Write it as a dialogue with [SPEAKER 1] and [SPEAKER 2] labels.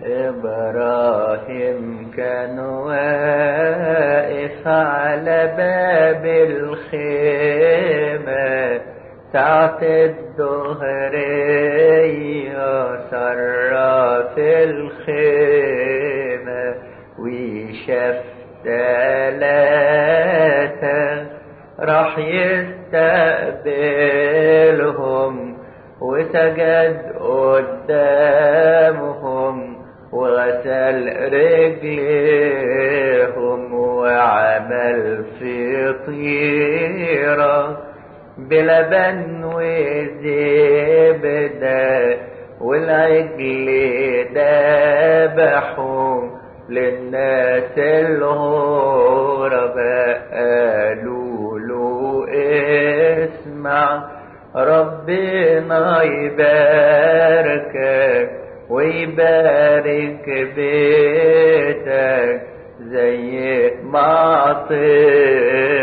[SPEAKER 1] إبراهيم كان واقف على باب الخيمة ساعة الظهرية سرى في الخيمة وشاف ثلاثة راح يستقبلهم وسجد قدامهم وغسل رجليهم وعمل فطيرة بلبن وزبدة والعجل ذبحوا للناس الغرباء قالوا له اسمع ربنا يباركك ويبارك بيتك زي ما عطيت